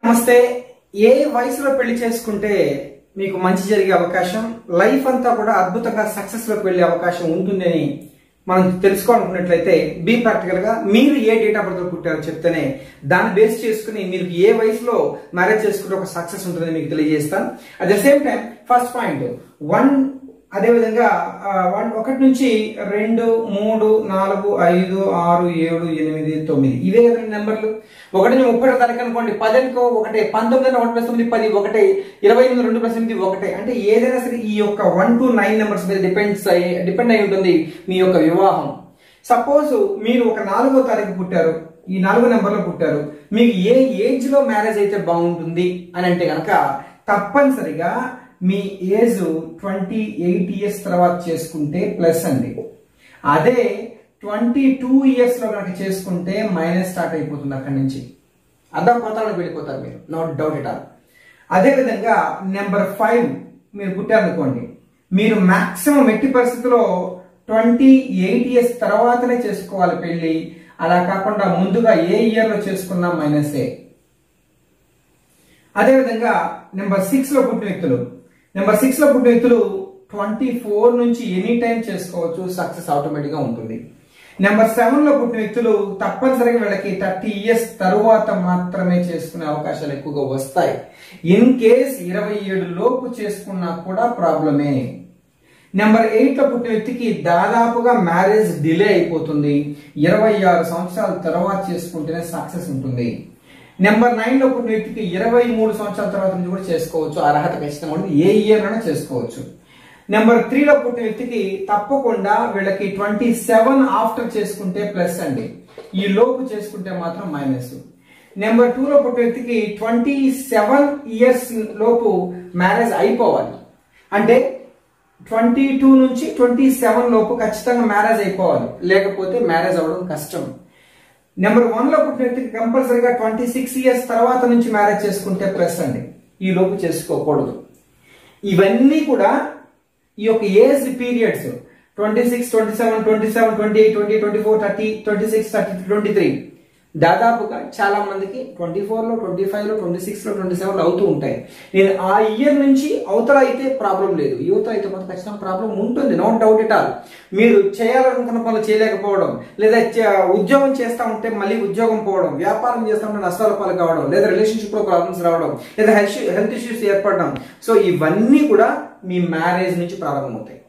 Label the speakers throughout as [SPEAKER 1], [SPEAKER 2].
[SPEAKER 1] నమస్తే ఏ వయసులో పెళ్లి చేసుకుంటే మీకు మంచి జరిగే అవకాశం లైఫ్ అంతా కూడా అద్భుతంగా సక్సెస్ లోకి వెళ్ళే అవకాశం ఉంటుందని మనం తెలుసుకోవాలనుకున్నట్లయితే బీ ప్రాక్టికల్ గా మీరు ఏ డేట్ ఆఫ్ బర్త్ లో పుట్టారో చెప్తేనే దాన్ని బేస్ చేసుకుని మీరు ఏ వయసులో మ్యారేజ్ చేసుకుంటే ఒక సక్సెస్ ఉంటుందని మీకు తెలియజేస్తాను at the same time first point one అదేవిధంగా ఆ, వన్ ఒకటి నుంచి రెండు మూడు నాలుగు ఐదు ఆరు ఏడు ఎనిమిది తొమ్మిది ఇవే కదండి నెంబర్లు ఒకటి నుంచి ముప్పై తారీఖు అనుకోండి పది అనుకో ఒకటే పంతొమ్మిది ఒకటి ప్లస్ తొమ్మిది పది ఒకటే ఇరవై ఎనిమిది రెండు ప్లస్ ఎనిమిది ఒకటే అంటే ఏదైనా సరే ఈ యొక్క వన్ టు నైన్ నెంబర్స్ మీద డిపెండ్స్ అయ్యి డిపెండ్ అయి ఉంటుంది మీ యొక్క వివాహం సపోజ్ మీరు ఒక నాలుగో తారీఖు పుట్టారు ఈ నాలుగో నెంబర్లో పుట్టారు మీకు ఏ ఏజ్ లో మ్యారేజ్ అయితే బాగుంటుంది అని అంటే కనుక తప్పనిసరిగా మీ ఏజ్ ట్వంటీ ఎయిట్ ఇయర్స్ తర్వాత చేసుకుంటే ప్లస్ అండి అదే ట్వంటీ టూ ఇయర్స్ లో కనుక చేసుకుంటే మైనస్ స్టార్ట్ అయిపోతుంది అక్కడి నుంచి అర్థం పోతానికి వెళ్ళిపోతారు మీరు నో డౌట్ ఇట్ ఆల్ అదేవిధంగా నెంబర్ ఫైవ్ మీరు పుట్టారనుకోండి మీరు మాక్సిమం ఎట్టి పరిస్థితుల్లో ట్వంటీ ఎయిట్ ఇయర్స్ తర్వాతనే చేసుకోవాలి పెళ్లి అలా కాకుండా ముందుగా ఏ ఇయర్ లో చేసుకున్నా మైనసే అదేవిధంగా నెంబర్ సిక్స్ లో పుట్టిన వ్యక్తులు నెంబర్ సిక్స్ లో పుట్టిన వ్యక్తులు ట్వంటీ ఫోర్ నుంచి ఎనీ టైం చేసుకోవచ్చు సక్సెస్ ఆటోమేటిక్ గా ఉంటుంది నెంబర్ సెవెన్ లో పుట్టిన వ్యక్తులు తప్పనిసరిగా వీళ్ళకి థర్టీ ఇయర్స్ తరువాత మాత్రమే చేసుకునే అవకాశాలు ఎక్కువగా వస్తాయి ఇన్ కేస్ ఇరవై ఏడు లోపు చేసుకున్నా కూడా ప్రాబ్లమే నెంబర్ ఎయిట్ లో పుట్టిన వ్యక్తికి దాదాపుగా మ్యారేజ్ డిలే అయిపోతుంది ఇరవై ఆరు సంవత్సరాల తర్వాత చేసుకుంటేనే సక్సెస్ ఉంటుంది నెంబర్ నైన్ లో పుట్టిన వ్యక్తికి ఇరవై మూడు సంవత్సరాల తర్వాత నుంచి కూడా చేసుకోవచ్చు అర్హత ఖచ్చితంగా ఉంటుంది ఏ ఇయర్ లోనే చేసుకోవచ్చు నెంబర్ త్రీ లో పుట్టిన వ్యక్తికి తప్పకుండా వీళ్ళకి ట్వంటీ సెవెన్ ఆఫ్టర్ చేసుకుంటే ప్లస్ అండి ఈ లోపు చేసుకుంటే మాత్రం మైనస్ నెంబర్ టూ లో పుట్టిన వ్యక్తికి ట్వంటీ సెవెన్ ఇయర్స్ లోపు మ్యారేజ్ అయిపోవాలి అంటే ట్వంటీ టూ నుంచి ట్వంటీ సెవెన్ లోపు ఖచ్చితంగా మ్యారేజ్ అయిపోవాలి లేకపోతే మ్యారేజ్ అవ్వడం కష్టం నెంబర్ వన్ లో పుట్టిన వ్యక్తికి కంపల్సరీగా ట్వంటీ సిక్స్ ఇయర్స్ తర్వాత నుంచి మ్యారేజ్ చేసుకుంటే ప్లస్ అండి ఈ లోపు చేసుకోకూడదు ఇవన్నీ కూడా ఈ యొక్క age periods twenty six twenty seven twenty seven twenty eight twenty twenty four thirty twenty six thirty twenty three దాదాపుగా చాలా మందికి ట్వంటీ ఫోర్ లో ట్వంటీ ఫైవ్ లో ట్వంటీ సిక్స్ లో ట్వంటీ సెవెన్ లో అవుతూ ఉంటాయి నేను ఆ ఇయర్ నుంచి అవతల అయితే ప్రాబ్లం లేదు యువత అయితే మాత్రం ఖచ్చితంగా ప్రాబ్లం ఉంటుంది నో డౌట్ ఇట్ ఆల్ మీరు చేయాలనుకున్న పనులు చేయలేకపోవడం లేదా చే- ఉద్యోగం చేస్తా ఉంటే మళ్ళీ ఉద్యోగం పోవడం వ్యాపారం చేస్తా ఉంటే నష్టాల పాలు కావడం లేదా రిలేషన్షిప్ లో ప్రాబ్లమ్స్ రావడం లేదా హెల్త్ హెల్త్ ఇష్యూస్ ఏర్పడడం సో ఇవన్నీ కూడా మీ మ్యారేజ్ నుంచి ప్రారంభమవుతాయి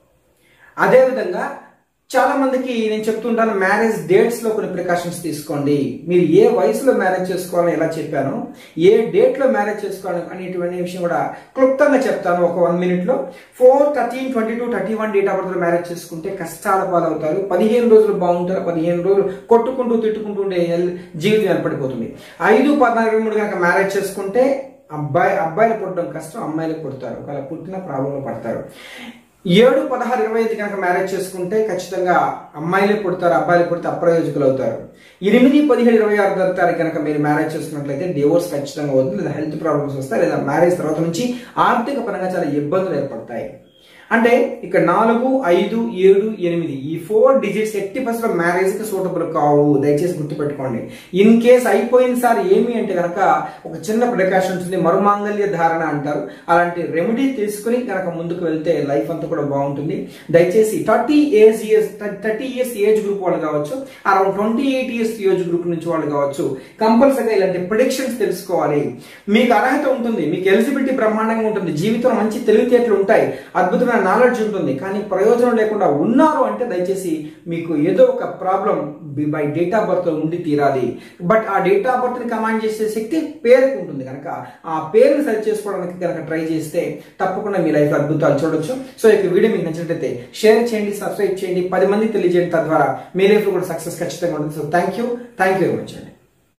[SPEAKER 1] అదేవిధంగా చాలా మందికి నేను చెప్తుంటాను మ్యారేజ్ డేట్స్ లో కొన్ని ప్రికాషన్స్ తీసుకోండి మీరు ఏ వయసులో మ్యారేజ్ చేసుకోవాలని ఎలా చెప్పాను ఏ డేట్ లో మ్యారేజ్ చేసుకోవాలి అనేటువంటి విషయం కూడా క్లుప్తంగా చెప్తాను ఒక వన్ మినిట్ లో four thirteen twenty two thirty one date of birth లో మ్యారేజ్ చేసుకుంటే కష్టాల పాలవుతారు పదిహేను రోజులు బాగుంటారు పదిహేను రోజులు కొట్టుకుంటూ తిట్టుకుంటూ ఉండే ఎల్- జీవితం ఏర్పడిపోతుంది ఐదు పద్నాలుగు మూడు కనుక మ్యారేజ్ చేసుకుంటే అబ్బాయి అబ్బాయిలు పుట్టడం కష్టం అమ్మాయిలు పుడతారు ఒకవేళ పుట్టిన ప్రాబ్లంలో పడతారు ఏడు పదహారు ఇరవై ఐదు కనుక మ్యారేజ్ చేసుకుంటే ఖచ్చితంగా అమ్మాయిలే పుడతారు అబ్బాయిలు పుడితే అప్రయోజకులు అవుతారు ఎనిమిది పదిహేడు ఇరవై ఆరు తారీఖు కనుక మీరు మ్యారేజ్ చేసుకున్నట్లయితే డివోర్స్ ఖచ్చితంగా అవుతుంది లేదా హెల్త్ ప్రాబ్లమ్స్ వస్తాయి లేదా మ్యారేజ్ తర్వాత నుంచి ఆర్థిక పరంగా చాలా ఇబ్బందులు ఏర్పడతాయి అంటే ఇక్కడ నాలుగు ఐదు ఏడు ఎనిమిది ఈ ఫోర్ డిజిట్స్ ఎట్టి పర్సెంట్ మ్యారేజ్ కి సూటబుల్ కావు దయచేసి గుర్తుపెట్టుకోండి ఇన్ కేస్ అయిపోయిన సార్ ఏమి అంటే కనుక ఒక చిన్న ప్రికాషన్ ఉంటుంది మరుమాంగల్య ధారణ అంటారు అలాంటి రెమెడీ తీసుకుని కనుక ముందుకు వెళ్తే లైఫ్ అంతా కూడా బాగుంటుంది దయచేసి thirty age years thirty years age group వాళ్ళు కావచ్చు around twenty eight years age group నుంచి వాళ్ళు కావచ్చు కంపల్సరీగా ఇలాంటి ప్రిడిక్షన్స్ తెలుసుకోవాలి మీకు అర్హత ఉంటుంది మీకు ఎలిజిబిలిటీ బ్రహ్మాండంగా ఉంటుంది జీవితంలో మంచి తెలివితేటలు ఉంటాయి అద్భుతమైన నాలెడ్జ్ ఉంటుంది కానీ ప్రయోజనం లేకుండా ఉన్నారు అంటే దయచేసి మీకు ఏదో ఒక problem by date of birth ఉండి తీరాలి బట్ ఆ డేట్ ఆఫ్ బర్త్ ని కమాండ్ చేసే శక్తి పేరుకు ఉంటుంది కనుక ఆ పేరుని సరి చేసుకోవడానికి కనుక ట్రై చేస్తే తప్పకుండా మీ లైఫ్ అద్భుతాలు చూడొచ్చు సో ఈ వీడియో మీకు నచ్చినట్లయితే షేర్ చేయండి సబ్స్క్రైబ్ చేయండి పది మంది తెలియజేయండి తద్వారా మీ లైఫ్ కూడా సక్సెస్ ఖచ్చితంగా ఉంటుంది so thank you thank you very much అండి